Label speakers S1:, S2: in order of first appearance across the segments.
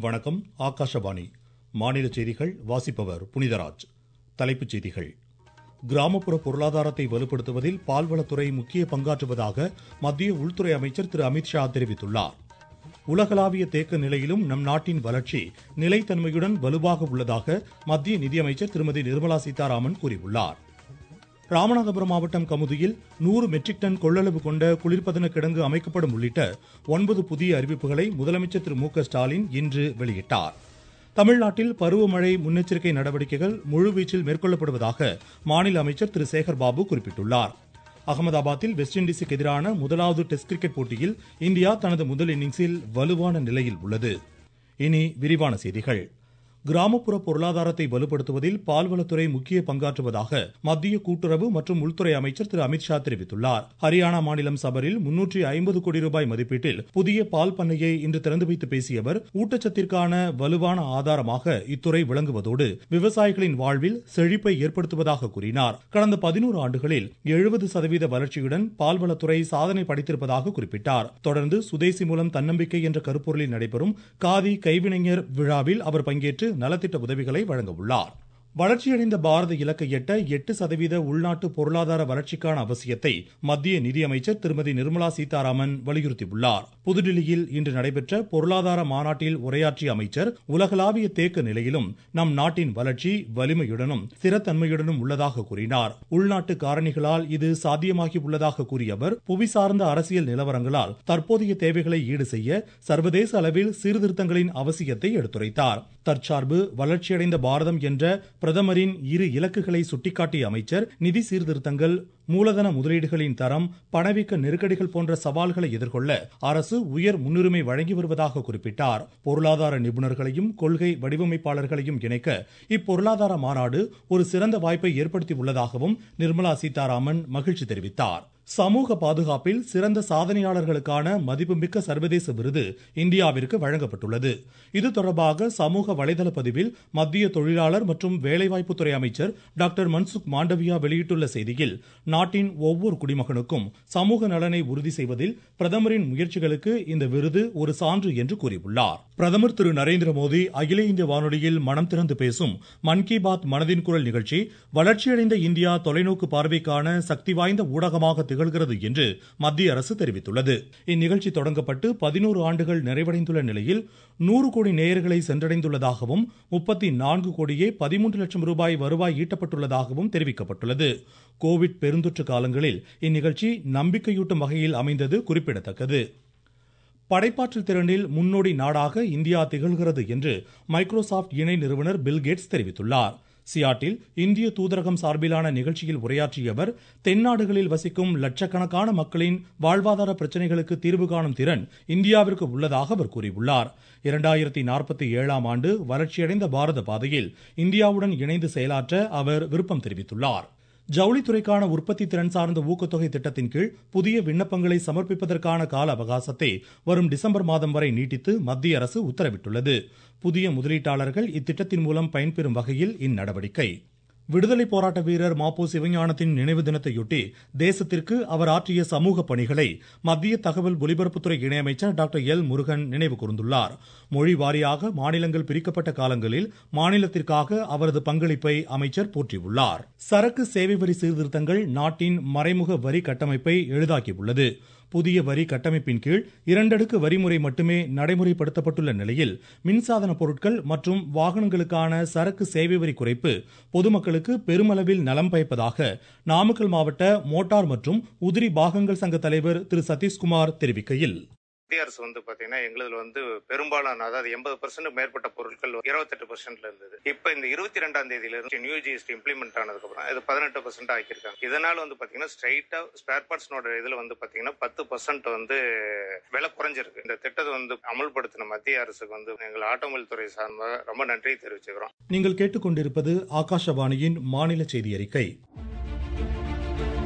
S1: வணக்கம் ஆகாஷவாணி மாநில செய்திகள் வாசிப்பவர் புனிதராஜ் தலைப்புச் செய்திகள் கிராமப்புற பொருளாதாரத்தை வலுப்படுத்துவதில் பால்வளத்துறை முக்கிய பங்காற்றுவதாக மத்திய உள்துறை அமைச்சர் திரு அமித்ஷா தெரிவித்துள்ளார் உலகளாவிய தேக்க நிலையிலும் நம் நாட்டின் வளர்ச்சி நிலைத்தன்மையுடன் வலுவாக உள்ளதாக மத்திய நிதியமைச்சர் திருமதி நிர்மலா சீதாராமன் கூறியுள்ளார் ராமநாதபுரம் மாவட்டம் கமுதியில் நூறு மெட்ரிக் டன் கொள்ளளவு கொண்ட குளிர்பதன கிடங்கு அமைக்கப்படும் உள்ளிட்ட ஒன்பது புதிய அறிவிப்புகளை முதலமைச்சர் திரு மு க ஸ்டாலின் இன்று வெளியிட்டார் தமிழ்நாட்டில் பருவமழை முன்னெச்சரிக்கை நடவடிக்கைகள் முழுவீச்சில் மேற்கொள்ளப்படுவதாக மாநில அமைச்சர் திரு சேகர் பாபு குறிப்பிட்டுள்ளார் அகமதாபாத்தில் வெஸ்ட் இண்டீஸுக்கு எதிரான முதலாவது டெஸ்ட் கிரிக்கெட் போட்டியில் இந்தியா தனது முதல் இன்னிங்ஸில் வலுவான நிலையில் உள்ளது இனி விரிவான செய்திகள் கிராமப்புற பொருளாதாரத்தை வலுப்படுத்துவதில் பால்வளத்துறை முக்கிய பங்காற்றுவதாக மத்திய கூட்டுறவு மற்றும் உள்துறை அமைச்சர் திரு அமித்ஷா தெரிவித்துள்ளார் ஹரியானா மாநிலம் சபரில் முன்னூற்றி ஐம்பது கோடி ரூபாய் மதிப்பீட்டில் புதிய பால் பண்ணையை இன்று திறந்து வைத்து பேசிய அவர் ஊட்டச்சத்திற்கான வலுவான ஆதாரமாக இத்துறை விளங்குவதோடு விவசாயிகளின் வாழ்வில் செழிப்பை ஏற்படுத்துவதாக கூறினார் கடந்த பதினோரு ஆண்டுகளில் எழுபது சதவீத வளர்ச்சியுடன் பால்வளத்துறை சாதனை படைத்திருப்பதாக குறிப்பிட்டார் தொடர்ந்து சுதேசி மூலம் தன்னம்பிக்கை என்ற கருப்பொருளில் நடைபெறும் காதி கைவினைஞர் விழாவில் அவர் பங்கேற்று நலத்திட்ட உதவிகளை வழங்க உள்ளார் வளர்ச்சியடைந்த பாரத இலக்கை எட்ட எட்டு சதவீத உள்நாட்டு பொருளாதார வளர்ச்சிக்கான அவசியத்தை மத்திய நிதியமைச்சர் திருமதி நிர்மலா சீதாராமன் வலியுறுத்தியுள்ளார் புதுடில்லியில் இன்று நடைபெற்ற பொருளாதார மாநாட்டில் உரையாற்றிய அமைச்சர் உலகளாவிய தேக்க நிலையிலும் நம் நாட்டின் வளர்ச்சி வலிமையுடனும் ஸ்திரத்தன்மையுடனும் உள்ளதாக கூறினார் உள்நாட்டு காரணிகளால் இது சாத்தியமாகி உள்ளதாக கூறிய அவர் புவி சார்ந்த அரசியல் நிலவரங்களால் தற்போதைய தேவைகளை ஈடு செய்ய சர்வதேச அளவில் சீர்திருத்தங்களின் அவசியத்தை எடுத்துரைத்தார் தற்சார்பு வளர்ச்சியடைந்த பாரதம் என்ற பிரதமரின் இரு இலக்குகளை சுட்டிக்காட்டிய அமைச்சர் நிதி சீர்திருத்தங்கள் மூலதன முதலீடுகளின் தரம் பணவீக்க நெருக்கடிகள் போன்ற சவால்களை எதிர்கொள்ள அரசு உயர் முன்னுரிமை வழங்கி வருவதாக குறிப்பிட்டார் பொருளாதார நிபுணர்களையும் கொள்கை வடிவமைப்பாளர்களையும் இணைக்க இப்பொருளாதார மாநாடு ஒரு சிறந்த வாய்ப்பை ஏற்படுத்தி உள்ளதாகவும் நிர்மலா சீதாராமன் மகிழ்ச்சி தெரிவித்தார் சமூக பாதுகாப்பில் சிறந்த சாதனையாளர்களுக்கான மதிப்புமிக்க சர்வதேச விருது இந்தியாவிற்கு வழங்கப்பட்டுள்ளது இது தொடர்பாக சமூக வலைதள பதிவில் மத்திய தொழிலாளர் மற்றும் வேலைவாய்ப்புத்துறை அமைச்சர் டாக்டர் மன்சுக் மாண்டவியா வெளியிட்டுள்ள செய்தியில் நாட்டின் ஒவ்வொரு குடிமகனுக்கும் சமூக நலனை உறுதி செய்வதில் பிரதமரின் முயற்சிகளுக்கு இந்த விருது ஒரு சான்று என்று கூறியுள்ளார் பிரதமர் திரு நரேந்திர மோடி அகில இந்திய வானொலியில் மனம் திறந்து பேசும் மன் கி பாத் மனதின் குரல் நிகழ்ச்சி வளர்ச்சியடைந்த இந்தியா தொலைநோக்கு பார்வைக்கான சக்தி வாய்ந்த ஊடகமாக திகழ்கிறது என்று மத்திய அரசு தெரிவித்துள்ளது இந்நிகழ்ச்சி தொடங்கப்பட்டு பதினோரு ஆண்டுகள் நிறைவடைந்துள்ள நிலையில் நூறு கோடி நேயர்களை சென்றடைந்துள்ளதாகவும் முப்பத்தி நான்கு கோடியே பதிமூன்று லட்சம் ரூபாய் வருவாய் ஈட்டப்பட்டுள்ளதாகவும் தெரிவிக்கப்பட்டுள்ளது கோவிட் பெருந்தொற்று காலங்களில் இந்நிகழ்ச்சி நம்பிக்கையூட்டும் வகையில் அமைந்தது குறிப்பிடத்தக்கது படைப்பாற்றல் திறனில் முன்னோடி நாடாக இந்தியா திகழ்கிறது என்று மைக்ரோசாப்ட் இணை நிறுவனர் பில்கேட்ஸ் தெரிவித்துள்ளார் சியாட்டில் இந்திய தூதரகம் சார்பிலான நிகழ்ச்சியில் உரையாற்றிய அவர் தென்னாடுகளில் வசிக்கும் லட்சக்கணக்கான மக்களின் வாழ்வாதார பிரச்சனைகளுக்கு தீர்வு காணும் திறன் இந்தியாவிற்கு உள்ளதாக அவர் கூறியுள்ளார் இரண்டாயிரத்தி நாற்பத்தி ஏழாம் ஆண்டு வளர்ச்சியடைந்த பாரத பாதையில் இந்தியாவுடன் இணைந்து செயலாற்ற அவர் விருப்பம் தெரிவித்துள்ளார் ஜவுளித்துறைக்கான உற்பத்தி திறன் சார்ந்த ஊக்கத்தொகை திட்டத்தின் கீழ் புதிய விண்ணப்பங்களை சமர்ப்பிப்பதற்கான கால அவகாசத்தை வரும் டிசம்பர் மாதம் வரை நீட்டித்து மத்திய அரசு உத்தரவிட்டுள்ளது புதிய முதலீட்டாளர்கள் இத்திட்டத்தின் மூலம் பயன்பெறும் வகையில் இந்நடவடிக்கை விடுதலை போராட்ட வீரர் மாப்போ சிவஞானத்தின் நினைவு தினத்தையொட்டி தேசத்திற்கு அவர் ஆற்றிய சமூக பணிகளை மத்திய தகவல் ஒலிபரப்புத்துறை இணையமைச்சர் டாக்டர் எல் முருகன் நினைவு கூர்ந்துள்ளார் மொழி வாரியாக மாநிலங்கள் பிரிக்கப்பட்ட காலங்களில் மாநிலத்திற்காக அவரது பங்களிப்பை அமைச்சர் போற்றியுள்ளார் சரக்கு சேவை வரி சீர்திருத்தங்கள் நாட்டின் மறைமுக வரி கட்டமைப்பை எளிதாக்கியுள்ளது புதிய வரி கட்டமைப்பின் கீழ் இரண்டடுக்கு வரிமுறை மட்டுமே நடைமுறைப்படுத்தப்பட்டுள்ள நிலையில் மின்சாதன பொருட்கள் மற்றும் வாகனங்களுக்கான சரக்கு சேவை வரி குறைப்பு பொதுமக்களுக்கு பெருமளவில் நலம் பயப்பதாக நாமக்கல் மாவட்ட மோட்டார் மற்றும் உதிரி பாகங்கள் சங்க தலைவர் திரு சதீஷ்குமார் தெரிவிக்கையில்
S2: மத்திய அரசு வந்து பாத்தீங்கன்னா எங்களுதுல வந்து பெரும்பாலான அதாவது எண்பது பர்சன்ட் மேற்பட்ட பொருட்கள் இருபத்தெட்டு பர்சன்ட்ல இருந்தது இப்ப இந்த இருபத்தி ரெண்டாம் தேதியில இருந்து நியூ ஜிஎஸ்டி இம்ப்ளிமெண்ட் ஆனதுக்கு அப்புறம் இது பதினெட்டு பர்சன்ட் ஆக்கியிருக்காங்க இதனால வந்து பாத்தீங்கன்னா ஸ்ட்ரைட்டா ஸ்பேர் பார்ட்ஸ்னோட இதுல வந்து பாத்தீங்கன்னா பத்து பர்சன்ட் வந்து விலை குறைஞ்சிருக்கு இந்த திட்டத்தை வந்து அமல்படுத்தின மத்திய அரசுக்கு வந்து எங்கள் ஆட்டோமொபைல் துறை சார்ந்த ரொம்ப நன்றி தெரிவிச்சுக்கிறோம்
S1: நீங்கள் கேட்டுக்கொண்டிருப்பது ஆகாஷவாணியின் மாநில செய்தி அறிக்கை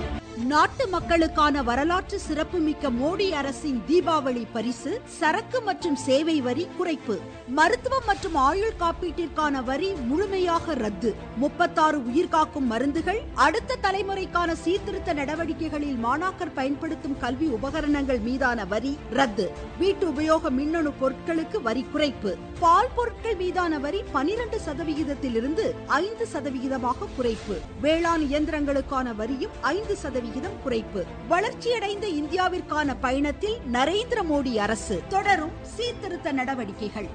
S3: நாட்டு மக்களுக்கான வரலாற்று சிறப்புமிக்க மோடி அரசின் தீபாவளி பரிசு சரக்கு மற்றும் சேவை வரி குறைப்பு மருத்துவம் மற்றும் ஆயுள் காப்பீட்டிற்கான வரி முழுமையாக ரத்து முப்பத்தாறு உயிர்காக்கும் மருந்துகள் அடுத்த தலைமுறைக்கான சீர்திருத்த நடவடிக்கைகளில் மாணாக்கர் பயன்படுத்தும் கல்வி உபகரணங்கள் மீதான வரி ரத்து வீட்டு உபயோக மின்னணு பொருட்களுக்கு வரி குறைப்பு பால் பொருட்கள் மீதான வரி பனிரெண்டு சதவிகிதத்திலிருந்து ஐந்து சதவிகிதமாக குறைப்பு வேளாண் இயந்திரங்களுக்கான வரியும் ஐந்து சதவிகிதம் குறைப்பு வளர்ச்சியடைந்த இந்தியாவிற்கான பயணத்தில் நரேந்திர மோடி அரசு தொடரும் சீர்திருத்த நடவடிக்கைகள்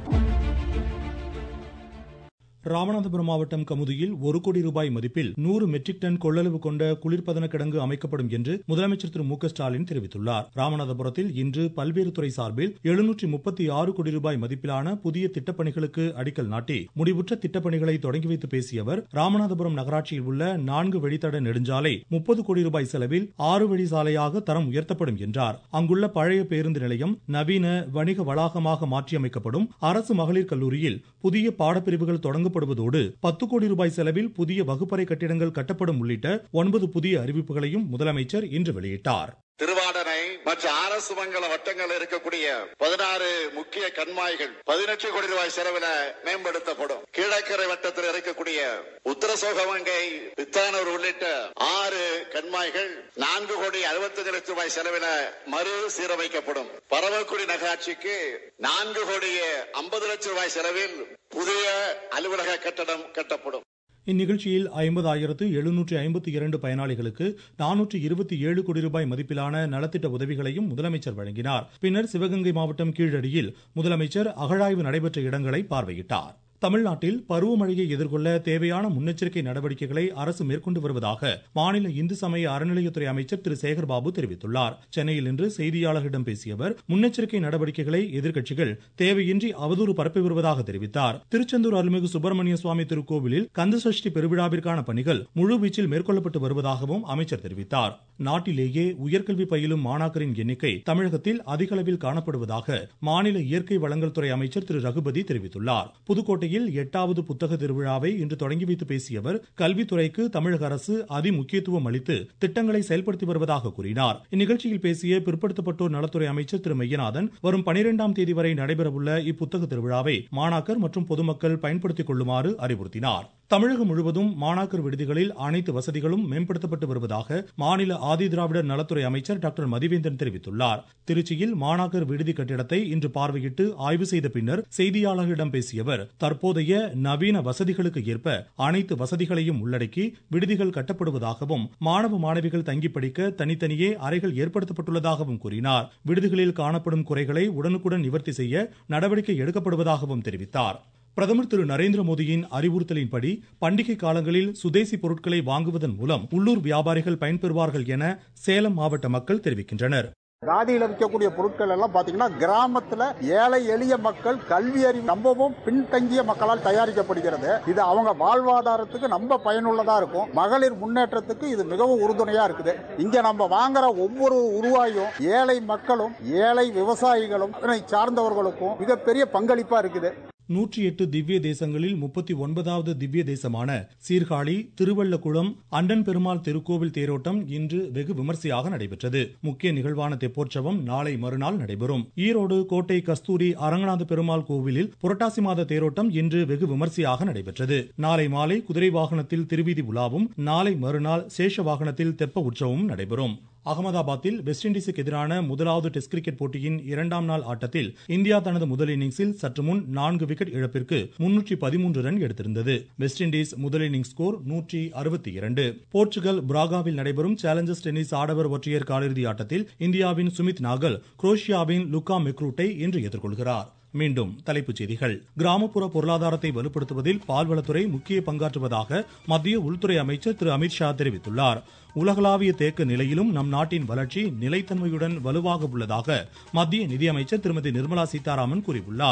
S1: ராமநாதபுரம் மாவட்டம் கமுதியில் ஒரு கோடி ரூபாய் மதிப்பில் நூறு மெட்ரிக் டன் கொள்ளளவு கொண்ட குளிர்பதன கிடங்கு அமைக்கப்படும் என்று முதலமைச்சர் திரு மு க ஸ்டாலின் தெரிவித்துள்ளார் ராமநாதபுரத்தில் இன்று பல்வேறு துறை சார்பில் எழுநூற்றி முப்பத்தி ஆறு கோடி ரூபாய் மதிப்பிலான புதிய திட்டப்பணிகளுக்கு அடிக்கல் நாட்டி முடிவுற்ற திட்டப்பணிகளை தொடங்கி வைத்து பேசிய அவர் ராமநாதபுரம் நகராட்சியில் உள்ள நான்கு வழித்தட நெடுஞ்சாலை முப்பது கோடி ரூபாய் செலவில் ஆறு வழி சாலையாக தரம் உயர்த்தப்படும் என்றார் அங்குள்ள பழைய பேருந்து நிலையம் நவீன வணிக வளாகமாக மாற்றியமைக்கப்படும் அரசு மகளிர் கல்லூரியில் புதிய பாடப்பிரிவுகள் தொடங்க தொடங்கப்படுவதோடு பத்து கோடி ரூபாய் செலவில் புதிய வகுப்பறை கட்டிடங்கள் கட்டப்படும் உள்ளிட்ட ஒன்பது புதிய அறிவிப்புகளையும் முதலமைச்சர் இன்று வெளியிட்டார்
S4: திருவாடனை மற்ற அரசு மங்கல வட்டங்கள் இருக்கக்கூடிய பதினாறு முக்கிய கண்மாய்கள் பதினெட்டு கோடி ரூபாய் செலவில் மேம்படுத்தப்படும் கீழக்கரை வட்டத்தில் இருக்கக்கூடிய உத்தரசோகவங்கை வித்தானூர் உள்ளிட்ட ஆறு கண்மாய்கள் நான்கு கோடி அறுபத்தஞ்சு லட்சம் ரூபாய் செலவில் மறு சீரமைக்கப்படும் பரவக்குடி நகராட்சிக்கு நான்கு கோடி ஐம்பது லட்சம் ரூபாய் செலவில் புதிய அலுவலக கட்டடம் கட்டப்படும்
S1: இந்நிகழ்ச்சியில் ஐம்பதாயிரத்து எழுநூற்றி ஐம்பத்தி இரண்டு பயனாளிகளுக்கு நானூற்று இருபத்தி ஏழு கோடி ரூபாய் மதிப்பிலான நலத்திட்ட உதவிகளையும் முதலமைச்சர் வழங்கினார் பின்னர் சிவகங்கை மாவட்டம் கீழடியில் முதலமைச்சர் அகழாய்வு நடைபெற்ற இடங்களை பார்வையிட்டார் தமிழ்நாட்டில் பருவமழையை எதிர்கொள்ள தேவையான முன்னெச்சரிக்கை நடவடிக்கைகளை அரசு மேற்கொண்டு வருவதாக மாநில இந்து சமய அறநிலையத்துறை அமைச்சர் திரு சேகர்பாபு தெரிவித்துள்ளார் சென்னையில் இன்று செய்தியாளர்களிடம் பேசிய அவர் முன்னெச்சரிக்கை நடவடிக்கைகளை எதிர்க்கட்சிகள் தேவையின்றி அவதூறு பரப்பி வருவதாக தெரிவித்தார் திருச்செந்தூர் அருள்மிகு சுப்பிரமணிய சுவாமி திருக்கோவிலில் கந்தசஷ்டி பெருவிழாவிற்கான பணிகள் முழுவீச்சில் மேற்கொள்ளப்பட்டு வருவதாகவும் அமைச்சர் தெரிவித்தார் நாட்டிலேயே உயர்கல்வி பயிலும் மாணாக்கரின் எண்ணிக்கை தமிழகத்தில் அதிக அளவில் காணப்படுவதாக மாநில இயற்கை வளங்கள் துறை அமைச்சர் திரு ரகுபதி தெரிவித்துள்ளார் புதுக்கோட்டை சென்னையில் எட்டாவது புத்தக திருவிழாவை இன்று தொடங்கி வைத்து பேசிய அவர் கல்வித்துறைக்கு தமிழக அரசு அதிமுக்கியத்துவம் அளித்து திட்டங்களை செயல்படுத்தி வருவதாக கூறினார் இந்நிகழ்ச்சியில் பேசிய பிற்படுத்தப்பட்டோர் நலத்துறை அமைச்சர் திரு மெய்யநாதன் வரும் பனிரெண்டாம் தேதி வரை நடைபெறவுள்ள இப்புத்தக திருவிழாவை மாணாக்கர் மற்றும் பொதுமக்கள் பயன்படுத்திக் கொள்ளுமாறு அறிவுறுத்தினார் தமிழகம் முழுவதும் மாணாக்கர் விடுதிகளில் அனைத்து வசதிகளும் மேம்படுத்தப்பட்டு வருவதாக மாநில ஆதிதிராவிடர் நலத்துறை அமைச்சர் டாக்டர் மதிவேந்தன் தெரிவித்துள்ளார் திருச்சியில் மாணாக்கர் விடுதி கட்டிடத்தை இன்று பார்வையிட்டு ஆய்வு செய்த பின்னர் செய்தியாளர்களிடம் பேசிய அவர் தற்போதைய நவீன வசதிகளுக்கு ஏற்ப அனைத்து வசதிகளையும் உள்ளடக்கி விடுதிகள் கட்டப்படுவதாகவும் மாணவ மாணவிகள் தங்கி படிக்க தனித்தனியே அறைகள் ஏற்படுத்தப்பட்டுள்ளதாகவும் கூறினார் விடுதிகளில் காணப்படும் குறைகளை உடனுக்குடன் நிவர்த்தி செய்ய நடவடிக்கை எடுக்கப்படுவதாகவும் தெரிவித்தார் பிரதமர் திரு நரேந்திர மோடியின் அறிவுறுத்தலின்படி பண்டிகை காலங்களில் சுதேசி பொருட்களை வாங்குவதன் மூலம் உள்ளூர் வியாபாரிகள் பயன்பெறுவார்கள் என சேலம் மாவட்ட மக்கள் தெரிவிக்கின்றனர்
S5: காதியில் விற்கக்கூடிய பொருட்கள் எல்லாம் பாத்தீங்கன்னா கிராமத்துல ஏழை எளிய மக்கள் கல்வி அறிவு நம்பவும் பின்தங்கிய மக்களால் தயாரிக்கப்படுகிறது இது அவங்க வாழ்வாதாரத்துக்கு ரொம்ப பயனுள்ளதா இருக்கும் மகளிர் முன்னேற்றத்துக்கு இது மிகவும் உறுதுணையா இருக்குது இங்க நம்ம வாங்குற ஒவ்வொரு உருவாயும் ஏழை மக்களும் ஏழை விவசாயிகளும் இதனை சார்ந்தவர்களுக்கும் மிகப்பெரிய பங்களிப்பா இருக்குது
S1: நூற்றி எட்டு திவ்ய தேசங்களில் முப்பத்தி ஒன்பதாவது திவ்ய தேசமான சீர்காழி திருவள்ளக்குளம் அண்டன் பெருமாள் திருக்கோவில் தேரோட்டம் இன்று வெகு விமர்சையாக நடைபெற்றது முக்கிய நிகழ்வான தெப்போற்சவம் நாளை மறுநாள் நடைபெறும் ஈரோடு கோட்டை கஸ்தூரி அரங்கநாத பெருமாள் கோவிலில் புரட்டாசி மாத தேரோட்டம் இன்று வெகு விமர்சையாக நடைபெற்றது நாளை மாலை குதிரை வாகனத்தில் திருவீதி உலாவும் நாளை மறுநாள் சேஷ வாகனத்தில் தெப்ப உற்சவமும் நடைபெறும் அகமதாபாத்தில் வெஸ்ட் இண்டீஸுக்கு எதிரான முதலாவது டெஸ்ட் கிரிக்கெட் போட்டியின் இரண்டாம் நாள் ஆட்டத்தில் இந்தியா தனது முதல் இன்னிங்ஸில் சற்று முன் நான்கு விக்கெட் இழப்பிற்கு முன்னூற்றி பதிமூன்று ரன் எடுத்திருந்தது வெஸ்ட் இண்டீஸ் முதல் இன்னிங்ஸ் ஸ்கோர் நூற்றி அறுபத்தி இரண்டு போர்ச்சுகல் பிராகாவில் நடைபெறும் சேலஞ்சர்ஸ் டென்னிஸ் ஆடவர் ஒற்றையர் காலிறுதி ஆட்டத்தில் இந்தியாவின் சுமித் நாகல் குரோஷியாவின் லுக்கா மெக்ரூட்டை இன்று எதிர்கொள்கிறார் மீண்டும் தலைப்புச் செய்திகள் கிராமப்புற பொருளாதாரத்தை வலுப்படுத்துவதில் பால்வளத்துறை முக்கிய பங்காற்றுவதாக மத்திய உள்துறை அமைச்சர் திரு அமித்ஷா தெரிவித்துள்ளார் உலகளாவிய தேக்க நிலையிலும் நம் நாட்டின் வளர்ச்சி நிலைத்தன்மையுடன் வலுவாக உள்ளதாக மத்திய நிதியமைச்சர் திருமதி நிர்மலா சீதாராமன் கூறியுள்ளார்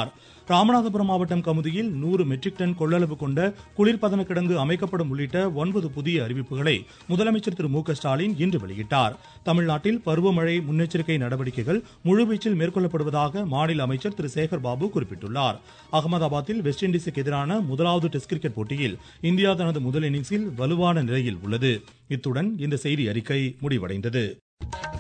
S1: ராமநாதபுரம் மாவட்டம் கமுதியில் நூறு மெட்ரிக் டன் கொள்ளளவு கொண்ட குளிர்பதன கிடங்கு அமைக்கப்படும் உள்ளிட்ட ஒன்பது புதிய அறிவிப்புகளை முதலமைச்சர் திரு மு க ஸ்டாலின் இன்று வெளியிட்டார் தமிழ்நாட்டில் பருவமழை முன்னெச்சரிக்கை நடவடிக்கைகள் முழுவீச்சில் மேற்கொள்ளப்படுவதாக மாநில அமைச்சர் திரு சேகர் பாபு குறிப்பிட்டுள்ளார் அகமதாபாத்தில் வெஸ்ட் இண்டீஸுக்கு எதிரான முதலாவது டெஸ்ட் கிரிக்கெட் போட்டியில் இந்தியா தனது முதல் இன்னிங்ஸில் வலுவான நிலையில் உள்ளது இத்துடன் இந்த செய்தி அறிக்கை முடிவடைந்தது